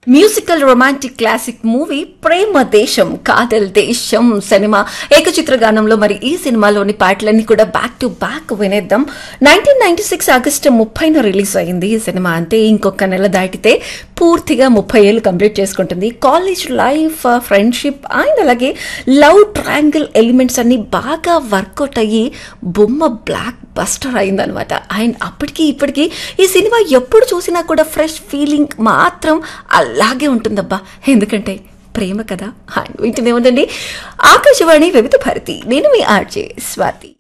musical romantic classic movie Prema Desam Kadhal దేశం cinema ఏకచిత్ర గానంలో మరి ఈ సినిమాలోని పాటలన్నీ కూడా బ్యాక్ టు బ్యాక్ వినేద్దాం నైన్టీన్ నైన్టీ సిక్స్ ఆగస్టు ముప్పైన రిలీజ్ అయింది ఈ సినిమా అంతే ఇంకొక నెల దాటితే పూర్తిగా ముప్పై ఏళ్ళు కంప్లీట్ చేసుకుంటుంది కాలేజ్ లైఫ్ ఫ్రెండ్షిప్ అండ్ అలాగే లవ్ ట్రయాంగిల్ ఎలిమెంట్స్ అన్ని బాగా వర్కౌట్ అయ్యి బొమ్మ బ్లాక్ బస్టర్ అయిందనమాట అండ్ అప్పటికి ఇప్పటికి ఈ సినిమా ఎప్పుడు చూసినా కూడా ఫ్రెష్ ఫీలింగ్ మాత్రం అలాగే ఉంటుందబ్బా ఎందుకంటే ప్రేమ కదా అండ్ వింటూనే ఉండండి ఆకాశవాణి వివిధ భారతి నేను మీ ఆర్జే స్వాతి